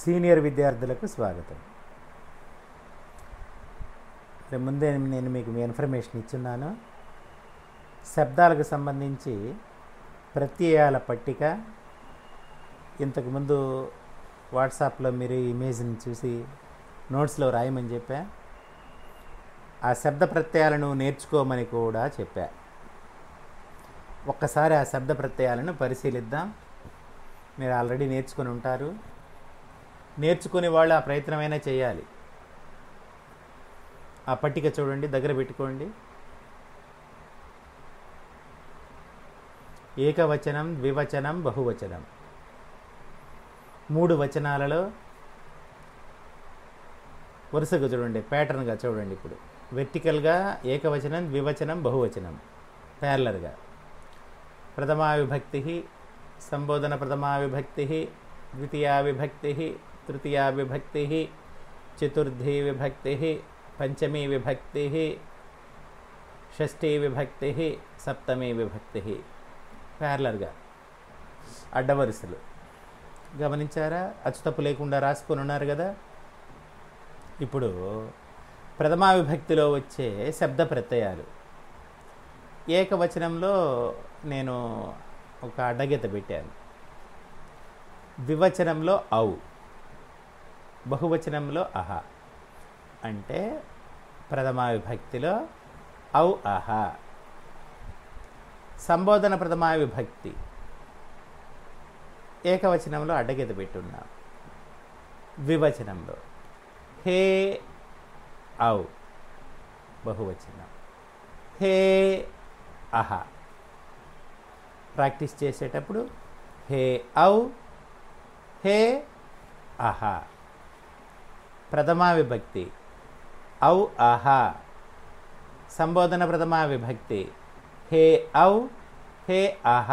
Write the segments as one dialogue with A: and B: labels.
A: Senior విద్యార్థులకు స్వాగతం మరి ముందే నేను మీకు మీ ఇన్ఫర్మేషన్ ఇచ్చున్నాను శబ్దాలకు సంబంధించి ప్రత్యయాల పట్టిక ఇంతకుముందు వాట్సాప్లో మీరు ఈ ఇమేజ్ని చూసి నోట్స్లో రాయమని చెప్పా ఆ శబ్ద ప్రత్యయాలను నేర్చుకోమని కూడా చెప్పా ఒక్కసారి ఆ శబ్ద ప్రత్యయాలను పరిశీలిద్దాం మీరు ఆల్రెడీ నేర్చుకొని ఉంటారు నేర్చుకునే వాళ్ళు ఆ ప్రయత్నమైనా చేయాలి ఆ పట్టిక చూడండి దగ్గర పెట్టుకోండి ఏకవచనం ద్వివచనం బహువచనం మూడు వచనాలలో వరుసగా చూడండి ప్యాటర్న్గా చూడండి ఇప్పుడు వెర్టికల్గా ఏకవచనం ద్వివచనం బహువచనం ప్యారలర్గా ప్రథమా విభక్తి సంబోధన ప్రథమా విభక్తి ద్వితీయా విభక్తి తృతీయా విభక్తి చతుర్థీ విభక్తి పంచమీ విభక్తి షష్ఠీ విభక్తి సప్తమీ విభక్తి ప్యారలర్గా అడ్డవరుసలు గమనించారా అచ్చుతప్పు లేకుండా రాసుకొని ఉన్నారు కదా ఇప్పుడు ప్రథమా విభక్తిలో వచ్చే శబ్ద ప్రత్యయాలు ఏకవచనంలో నేను ఒక అడ్డగీత పెట్టాను ద్వివచనంలో ఔ బహువచనంలో అహ అంటే ప్రథమా విభక్తిలో ఔ అహ సంబోధన ప్రథమా విభక్తి ఏకవచనంలో అడ్డగీత పెట్టున్నాం ద్వివచనంలో హే ఔ బహువచనం హే అహ ప్రాక్టీస్ చేసేటప్పుడు హే ఔ హే అహ ప్రథమా విభక్తి ఔ అహ సంబోధన ప్రథమా విభక్తి హే ఔ హే అహ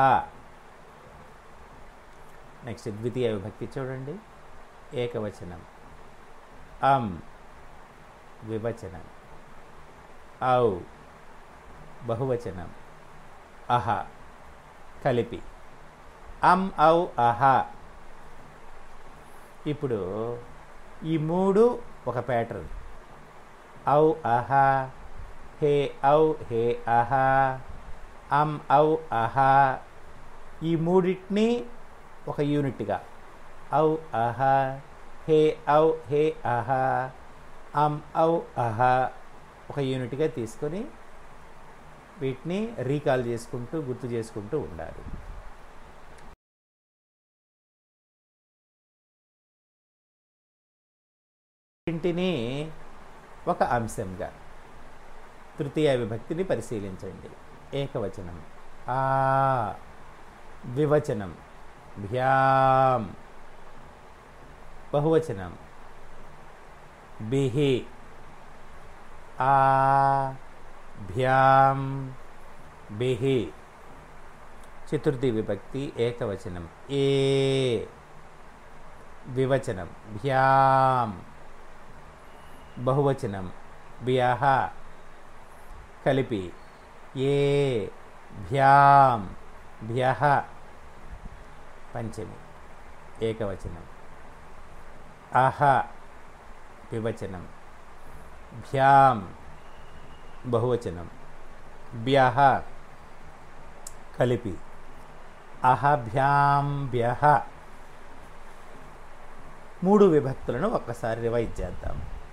A: నెక్స్ట్ ద్వితీయ విభక్తి చూడండి ఏకవచనం అం వివచనం ఔ బహువచనం అహ కలిపి అం ఔ అహ ఇప్పుడు ఈ మూడు ఒక ప్యాటర్న్ ఔ అహ హే ఔ హే అహ అం ఔ అహ ఈ మూడింటిని ఒక యూనిట్గా ఔ అహ హే ఔ హే అహ అం ఔ అహ ఒక యూనిట్గా తీసుకొని వీటిని రీకాల్ చేసుకుంటూ గుర్తు చేసుకుంటూ ఉండాలి ఇంటిని ఒక అంశంగా తృతీయ విభక్తిని పరిశీలించండి ఏకవచనం ఆ ద్వివచనం భ్యాం బహువచనం బిహి ఆ భ్యాం బిహి చతుర్థి విభక్తి ఏకవచనం ఏ ద్వివచనం భ్యాం బహువచనం భ్యహ కలిపి ఏ భ్యాం భ్యహ పంచమి ఏకవచనం అహ వివచనం భ్యాం బహువచనం భ్యహ కలిపి అహభ్యాం భ్యహ మూడు విభక్తులను ఒక్కసారి రివైజ్ చేద్దాం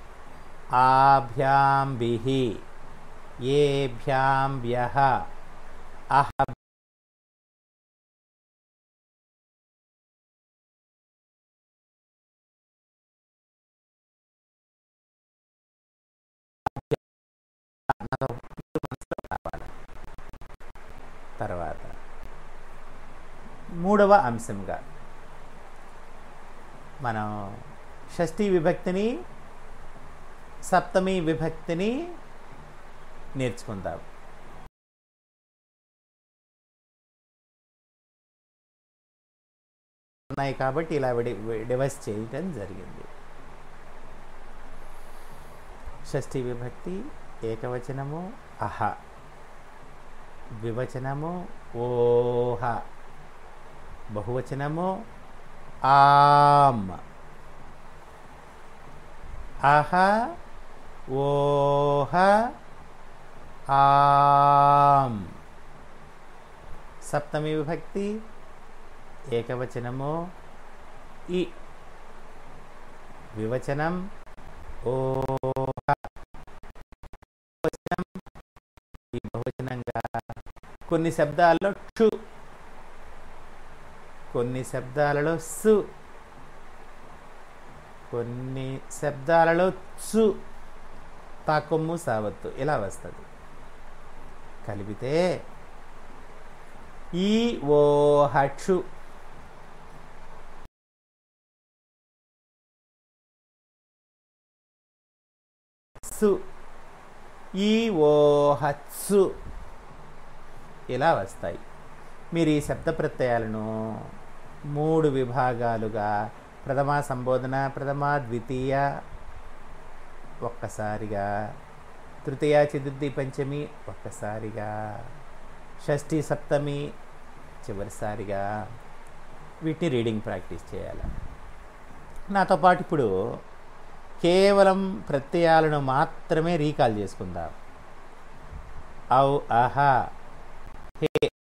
A: ఆభ్యాం బిహి ఏభ్యాం వ్యహ అహ తర్వాత మూడవ అంశంగా మనం షష్ఠీ విభక్తిని సప్తమి విభక్తిని నేర్చుకుందాం ఉన్నాయి కాబట్టి ఇలా డివైస్ చేయటం జరిగింది షష్ఠీ విభక్తి ఏకవచనము అహ ద్వివచనము ఓహ బహువచనము ఆమ్ అహ ఓహ ఆం సప్తమి విభక్తి ఏకవచనము ఈ వివచనం ఓహ వచనం ఈ బహువచనంగా కొన్ని శబ్దాల్లో క్షు కొన్ని శబ్దాలలో సు కొన్ని శబ్దాలలో చు తాకొమ్ము సావత్తు ఇలా వస్తుంది కలిపితే ఈ ఓ హక్షు సు ఈ ఓ హత్సు ఇలా వస్తాయి మీరు ఈ శబ్ద ప్రత్యయాలను మూడు విభాగాలుగా ప్రథమ సంబోధన ప్రథమ ద్వితీయ ఒక్కసారిగా తృతీయ చతుర్థి పంచమి ఒక్కసారిగా షష్ఠి సప్తమి చివరిసారిగా వీటిని రీడింగ్ ప్రాక్టీస్ చేయాలి నాతో పాటు ఇప్పుడు కేవలం ప్రత్యయాలను మాత్రమే రీకాల్ చేసుకుందాం ఔ అహా హే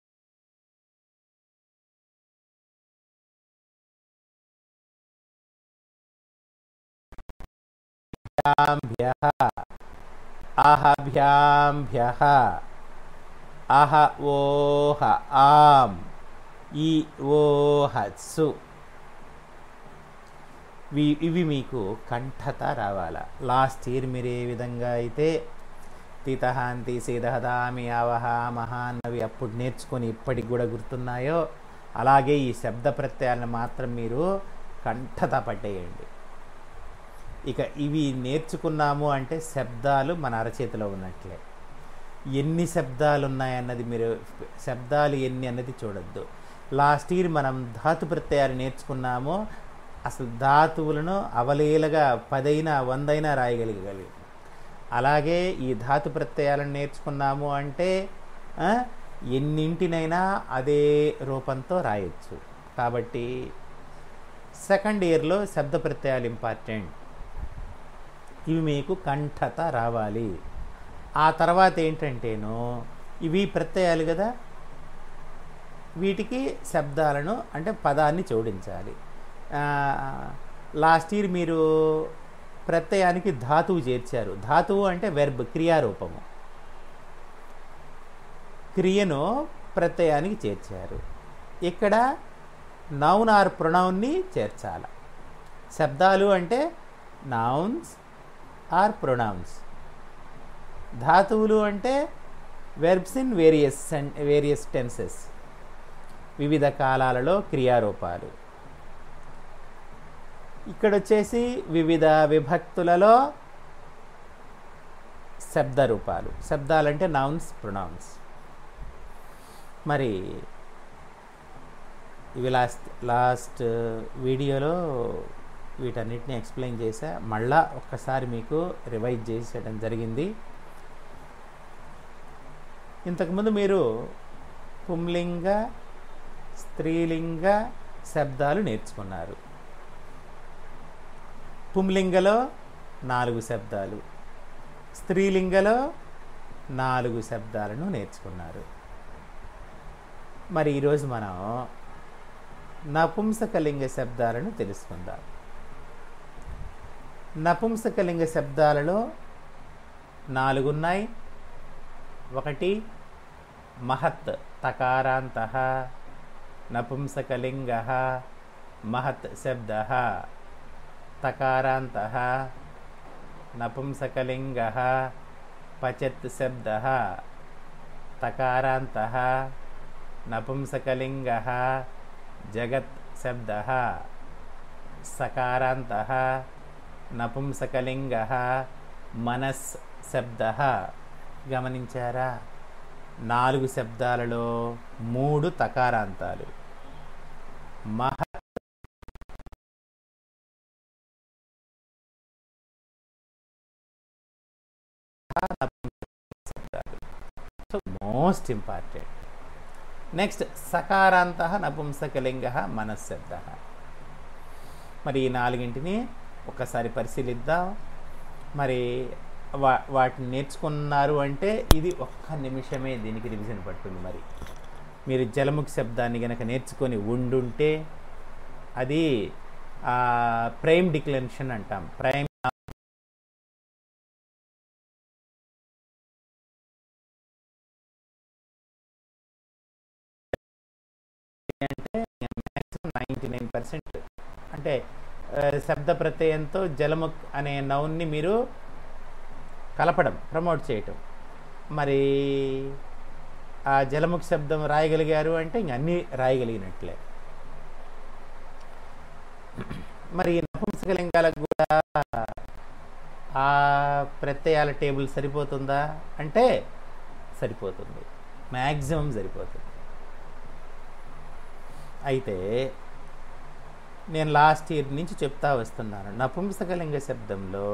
A: భ్యాభ్యః అహభ్యాంభ్యః అహ ఓహ ఆం ఈ ఓహత్సు ఇవి ఇవి మీకు కంఠత రావాల లాస్ట్ ఇయర్ మీరు ఏ విధంగా అయితే తీతహాంతి సీదహదామి అవహ మహాన్నవి అప్పుడు నేర్చుకొని ఇప్పటికి కూడా గుర్తున్నాయో అలాగే ఈ శబ్ద ప్రత్యయాలను మాత్రం మీరు కంఠత పట్టేయండి ఇక ఇవి నేర్చుకున్నాము అంటే శబ్దాలు మన అరచేతిలో ఉన్నట్లే ఎన్ని శబ్దాలు ఉన్నాయన్నది మీరు శబ్దాలు ఎన్ని అన్నది చూడొద్దు లాస్ట్ ఇయర్ మనం ధాతు ప్రత్యయాలు నేర్చుకున్నామో అసలు ధాతువులను అవలీలగా పదైనా వందైనా రాయగలిగలిగి అలాగే ఈ ధాతు ప్రత్యయాలను నేర్చుకున్నాము అంటే ఆ, ఎన్నింటినైనా అదే రూపంతో రాయొచ్చు కాబట్టి సెకండ్ ఇయర్లో శబ్ద ప్రత్యయాలు ఇంపార్టెంట్ ఇవి మీకు కంఠత రావాలి ఆ తర్వాత ఏంటంటేను ఇవి ప్రత్యయాలు కదా వీటికి శబ్దాలను అంటే పదాన్ని జోడించాలి లాస్ట్ ఇయర్ మీరు ప్రత్యయానికి ధాతువు చేర్చారు ధాతువు అంటే వెర్బ్ క్రియారూపము క్రియను ప్రత్యయానికి చేర్చారు ఇక్కడ నౌన్ ఆర్ ప్రొనౌన్ని చేర్చాలి శబ్దాలు అంటే నౌన్స్ ఆర్ ప్రొనౌన్స్ ధాతువులు అంటే verbs in various various tenses వివిధ కాలాలలో క్రియారూపాలు ఇక్కడ వచ్చేసి వివిధ విభక్తులలో శబ్ద రూపాలు శబ్దాలంటే నౌన్స్ ప్రొనౌన్స్ మరి ఇవి లాస్ట్ లాస్ట్ వీడియోలో వీటన్నిటిని ఎక్స్ప్లెయిన్ చేశా మళ్ళా ఒక్కసారి మీకు రివైజ్ చేసేయడం జరిగింది ఇంతకుముందు మీరు పుంలింగ స్త్రీలింగ శబ్దాలు నేర్చుకున్నారు పుంలింగలో నాలుగు శబ్దాలు స్త్రీలింగలో నాలుగు శబ్దాలను నేర్చుకున్నారు మరి ఈరోజు మనం నపుంసకలింగ శబ్దాలను తెలుసుకుందాం నపుంసకలింగ శబ్దాలలో నాలుగున్నాయి ఒకటి మహత్ తకారాంత నపుంసకలింగ మహత్ శబ్ద తకారాంత నపుంసకలింగ పచత్ శబ్ద తకారాంత నపుంసకలింగ జగత్ శబ్ద సకారాంత నపుంసకలింగ మనస్ శబ్ద గమనించారా నాలుగు శబ్దాలలో మూడు తకారాంతాలు మహ సో మోస్ట్ ఇంపార్టెంట్ నెక్స్ట్ సకారాంత నపుంసకలింగ మనశ్శబ్ద మరి ఈ నాలుగింటిని ఒకసారి పరిశీలిద్దాం మరి వా వాటిని నేర్చుకున్నారు అంటే ఇది ఒక్క నిమిషమే దీనికి రివిజన్ పడుతుంది మరి మీరు జలముఖ శబ్దాన్ని గనక నేర్చుకొని ఉండుంటే అది ప్రైమ్ డిక్లెన్షన్ అంటాం ప్రైమ్ అంటే మ్యాక్సిమం నైంటీ నైన్ పర్సెంట్ అంటే ఆ, శబ్ద ప్రత్యయంతో జలముఖ్ అనే నౌన్ని మీరు కలపడం ప్రమోట్ చేయటం మరి ఆ జలముఖ శబ్దం రాయగలిగారు అంటే ఇంక అన్నీ రాయగలిగినట్లే మరి ఈ నపుంసకలింగాలకు కూడా ఆ ప్రత్యయాల టేబుల్ సరిపోతుందా అంటే సరిపోతుంది మ్యాక్సిమం సరిపోతుంది అయితే నేను లాస్ట్ ఇయర్ నుంచి చెప్తా వస్తున్నాను నపుంసకలింగ శబ్దంలో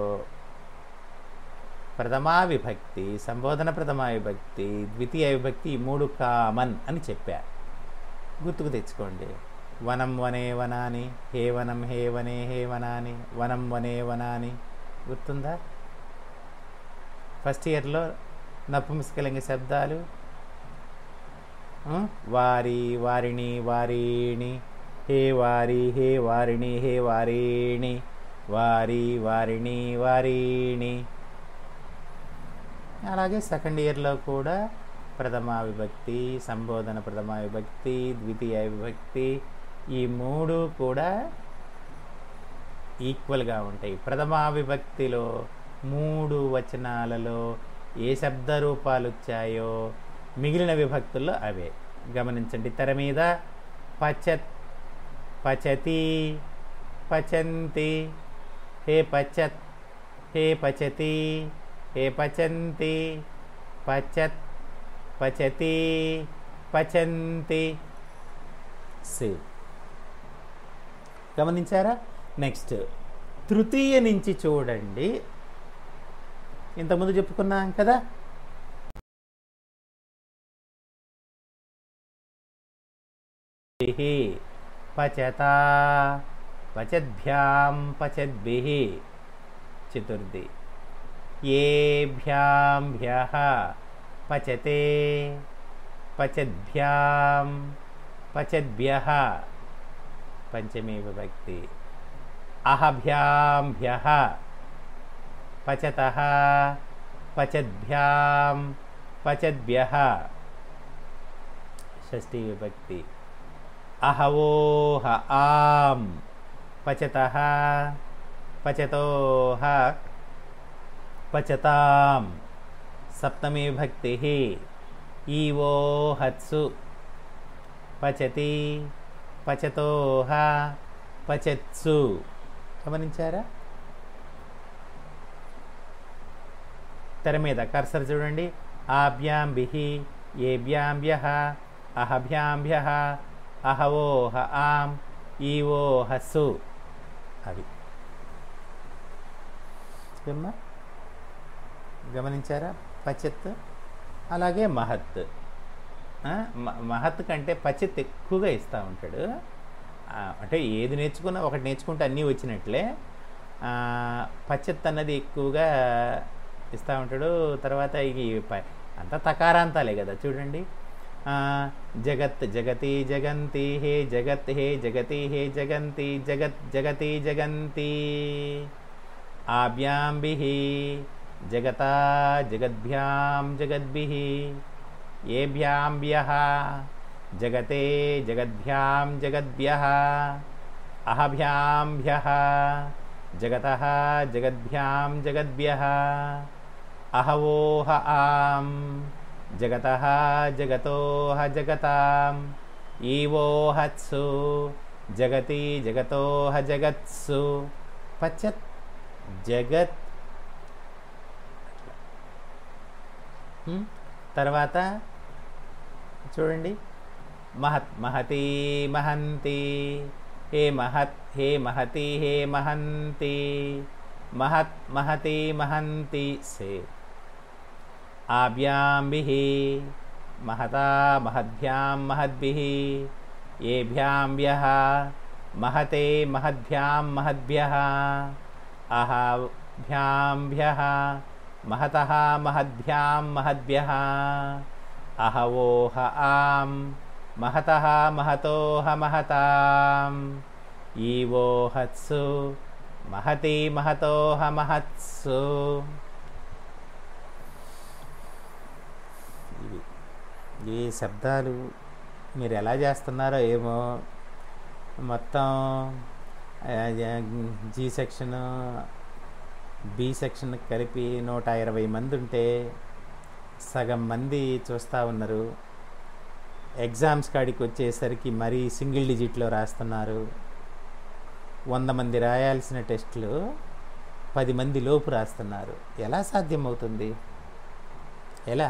A: ప్రథమా విభక్తి సంబోధన ప్రథమా విభక్తి ద్వితీయ విభక్తి ఈ మూడు కామన్ అని చెప్పా గుర్తుకు తెచ్చుకోండి వనం వనే వనాని హే వనం హే వనే హే వనాని వనం వనే వనాని గుర్తుందా ఫస్ట్ ఇయర్లో నపుంసకలింగ శబ్దాలు ఆ? వారి వారిని వారిని హే వారి హే వారిని హే వారిణి వారి వారిని వారిణి అలాగే సెకండ్ ఇయర్లో కూడా ప్రథమా విభక్తి సంబోధన ప్రథమా విభక్తి ద్వితీయ విభక్తి ఈ మూడు కూడా ఈక్వల్గా ఉంటాయి ప్రథమా విభక్తిలో మూడు వచనాలలో ఏ శబ్ద రూపాలు వచ్చాయో మిగిలిన విభక్తుల్లో అవే గమనించండి తెర మీద పచత్ పచతి పచంతి హే పచత్ హే పచతి హే పచంతి పచత్ పచతి పచంతి సి గమనించారా నెక్స్ట్ తృతీయ నుంచి చూడండి ఇంతకుముందు చెప్పుకున్నాం కదా भिः पचता पचद्भ्यां पचद्भिः चतुर्थी येभ्यां भ्यः पचते पचद्भ्यां पचद्भ्यः पञ्चमी विभक्ति अहभ्यां भ्यः पचतः पचद्भ्यां पचद्भ्यः षष्ठी विभक्ति अहवोह आम पचतः पचतोह पचताम सप्तमी विभक्ति ईवो हत्सु పచతి పచతోహ పచత్సు గమనించారా తెర మీద కర్సర్ చూడండి ఆభ్యాం బిహి ఏభ్యాం భ్యః అహభ్యాం భ్యః అహవోహ ఆం ఈవోహస్సు అవి ఏమ్మా? గమనించారా పచత్ అలాగే మహత్ ఆ, మ- మహత్ కంటే పచత్ ఎక్కువగా ఇస్తూ ఉంటాడు ఆ, అంటే ఏది నేర్చుకున్నా ఒకటి నేర్చుకుంటే అన్నీ వచ్చినట్లే ఆ, పచత్ అన్నది ఎక్కువగా ఇస్తూ ఉంటాడు తర్వాత ఈ ప- అంతా తకారాంతాలే కదా చూడండి ఆ, జగత్ జగతి జగంతి హే జగత్ హే జగతి హే జగంతి జగత్ జగతి జగంతి ఆభ్యాంబిః జగతా జగద్భ్యాం జగద్భిः ఏభ్యాంభ్యः జగతే జగద్భ్యాం జగద్భ్యः అహభ్యాంభ్యः జగతः జగద్భ్యాం జగద్భ్యः అహవోహ ఆం జగతः జగతోహ జగతాం ఈవోహత్సు జగతి జగతోహ జగత్సు పచ్చత్ జగత్ హ్మ్? తర్వాత చూడండి మహత్ మహతి మహంతి హే మహత్ హే మహతి హే మహంతి మహత్ మహతి మహంతి సే ఆభ్యాంబిః మహతా మహద్భ్యాం మహద్భిः ఏభ్యాంభ్యः మహతే మహద్భ్యాం మహద్భ్యः అహ భ్యాం మహతः మహద్భ్యాం మహద్భ్యः అహవోహ ఆం మహతः మహతోహ మహతాం ఈవోహత్సు మహతి మహతోహ మహత్సు ఇవి ఈ శబ్దాలు మీరు ఎలా చేస్తున్నారో ఏమో మొత్తం జీ సెక్షన్ బి సెక్షన్ కలిపి నూట ఇరవై మంది ఉంటే సగం మంది చూస్తూ ఉన్నారు ఎగ్జామ్స్ కాడికి వచ్చేసరికి మరీ సింగిల్ డిజిట్లో రాస్తున్నారు వంద మంది రాయాల్సిన టెస్టులు పది మంది లోపు రాస్తున్నారు ఎలా సాధ్యమవుతుంది ఎలా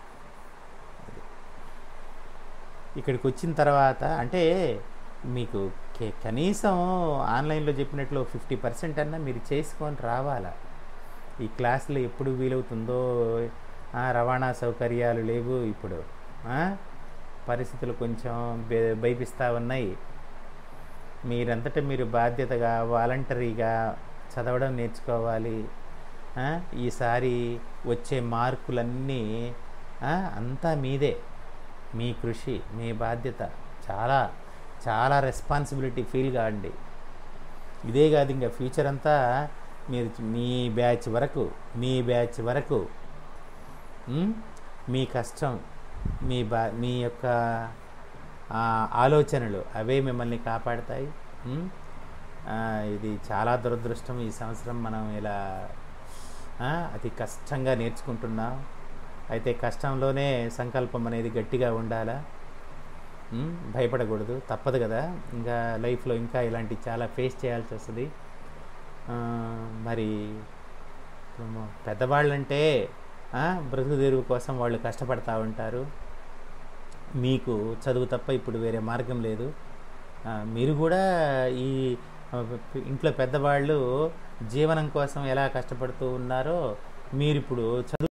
A: ఇక్కడికి వచ్చిన తర్వాత అంటే మీకు కే- కనీసం ఆన్లైన్లో చెప్పినట్లు ఫిఫ్టీ పర్సెంట్ అన్నా మీరు చేసుకొని రావాలా ఈ క్లాసులు ఎప్పుడు వీలవుతుందో ఆ, రవాణా సౌకర్యాలు లేవు ఇప్పుడు ఆ, పరిస్థితులు కొంచెం బె- భయపిస్తూ ఉన్నాయి మీరంతటా మీరు బాధ్యతగా వాలంటరీగా చదవడం నేర్చుకోవాలి ఆ, ఈసారి వచ్చే మార్కులన్నీ ఆ, అంతా మీదే మీ కృషి మీ బాధ్యత చాలా చాలా రెస్పాన్సిబిలిటీ ఫీల్ కాండి ఇదే కాదు ఇంకా ఫ్యూచర్ అంతా మీరు మీ బ్యాచ్ వరకు మీ బ్యాచ్ వరకు ఉమ్, మీ కష్టం మీ బా మీ యొక్క ఆ, ఆలోచనలు అవే మిమ్మల్ని కాపాడతాయి ఉమ్, ఆ, ఇది చాలా దురదృష్టం ఈ సంవత్సరం మనం ఇలా ఆ, అతి కష్టంగా నేర్చుకుంటున్నాం అయితే కష్టంలోనే సంకల్పం అనేది గట్టిగా ఉండాలా ఉమ్, భయపడకూడదు తప్పదు కదా ఇంకా లైఫ్లో ఇంకా ఇలాంటి చాలా ఫేస్ చేయాల్సి వస్తుంది ఆ, మరి ఇప్పుడు మ- పెద్దవాళ్ళంటే ఆ, బ్రతుకు తెరువు కోసం వాళ్ళు కష్టపడతా ఉంటారు మీకు చదువు తప్ప ఇప్పుడు వేరే మార్గం లేదు ఆ, మీరు కూడా ఈ ఆ, ఇంట్లో పెద్దవాళ్ళు జీవనం కోసం ఎలా కష్టపడుతూ ఉన్నారో మీరు ఇప్పుడు చదువు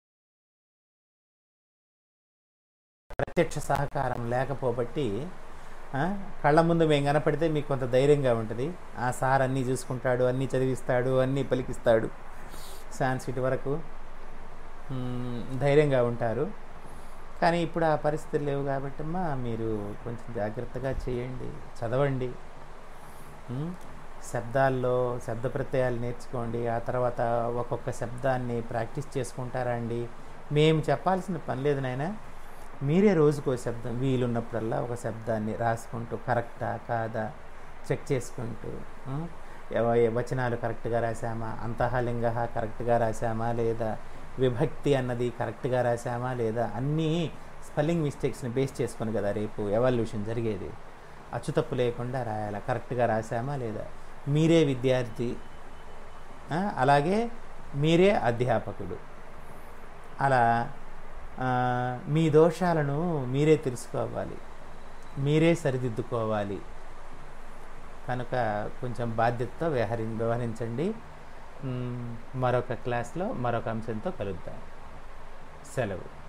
A: ప్రత్యక్ష సహకారం లేకపోబట్టి ఆ, కళ్ళ ముందు మేము కనపడితే మీకు కొంత ధైర్యంగా ఉంటుంది ఆ సార్ అన్నీ చూసుకుంటాడు అన్నీ చదివిస్తాడు అన్నీ పలికిస్తాడు సాన్స్క్రిట్ వరకు మ్, ధైర్యంగా ఉంటారు కానీ ఇప్పుడు ఆ పరిస్థితులు లేవు కాబట్టి అమ్మా మీరు కొంచెం జాగ్రత్తగా చేయండి చదవండి మ్, శబ్దాల్లో శబ్ద ప్రత్యయాలు నేర్చుకోండి ఆ తర్వాత ఒక్కొక్క శబ్దాన్ని ప్రాక్టీస్ చేసుకుంటారా అండి మేము చెప్పాల్సిన పని లేదు నాయన మీరే రోజుకో శబ్దం వీలున్నప్పుడల్లా ఒక శబ్దాన్ని రాసుకుంటూ కరెక్టా కాదా చెక్ చేసుకుంటూ మ్, ఎవ- ఏ వచనాలు కరెక్ట్గా రాసామా అంతఃలింగ కరెక్ట్గా రాసామా లేదా విభక్తి అన్నది కరెక్ట్గా రాసామా లేదా అన్నీ స్పెల్లింగ్ మిస్టేక్స్ని బేస్ చేసుకొని కదా రేపు ఎవాల్యూషన్ జరిగేది అచ్చుతప్పు లేకుండా రాయాలా కరెక్ట్గా రాసామా లేదా మీరే విద్యార్థి ఆ, అలాగే మీరే అధ్యాపకుడు అలా ఆ, మీ దోషాలను మీరే తెలుసుకోవాలి మీరే సరిదిద్దుకోవాలి కనుక కొంచెం బాధ్యతతో వ్యవహరి వ్యవహరించండి మ్, మరొక క్లాస్లో మరొక అంశంతో కలుద్దాం సెలవు